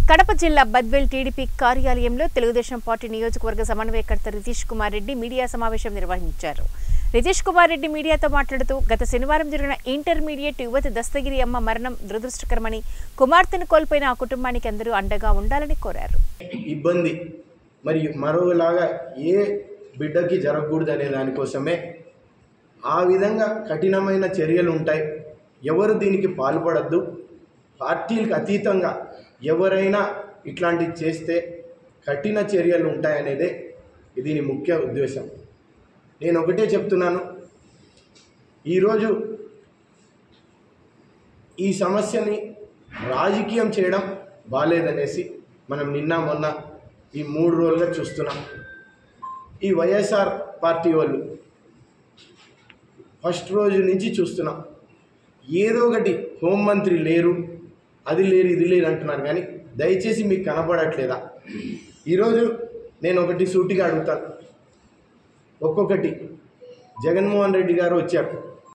కడప జిల్లా బద్వేల్ టీడీపీ కార్యాలయంలో తెలుగుదేశం పార్టీ నియోజకవర్గ సమన్వయకర్త రితీష్ కుమార్ రెడ్డి మీడియా సమావేశం నిర్వహించారు రితీష్ కుమార్ రెడ్డి మీడియాతో మాట్లాడుతూ గత శనివారం జరిగిన ఇంటర్మీడియట్ యువతి దస్తగిరి అమ్మ మరణం దురదృష్టకరమని కుమార్తెను కోల్పోయిన ఆ కుటుంబానికి అందరూ అండగా ఉండాలని కోరారు ఇబ్బంది మరి మరోలాగా ఏ బిడ్డకి జరగకూడదు అనే దానికోసమే ఆ విధంగా కఠినమైన చర్యలు ఉంటాయి ఎవరు దీనికి పాల్పడద్దు పార్టీలకు అతీతంగా ఎవరైనా ఇట్లాంటివి చేస్తే కఠిన చర్యలు ఉంటాయనేదే దీని ముఖ్య ఉద్దేశం నేను ఒకటే చెప్తున్నాను ఈరోజు ఈ సమస్యని రాజకీయం చేయడం బాలేదనేసి మనం నిన్న మొన్న ఈ మూడు రోజులుగా చూస్తున్నాం ఈ వైఎస్ఆర్ పార్టీ వాళ్ళు ఫస్ట్ రోజు నుంచి చూస్తున్నాం ఏదో ఒకటి హోంమంత్రి లేరు అది లేరు ఇది లేరు అంటున్నారు కానీ దయచేసి మీకు కనపడట్లేదా ఈరోజు నేను ఒకటి సూటిగా అడుగుతాను ఒక్కొక్కటి జగన్మోహన్ రెడ్డి గారు వచ్చారు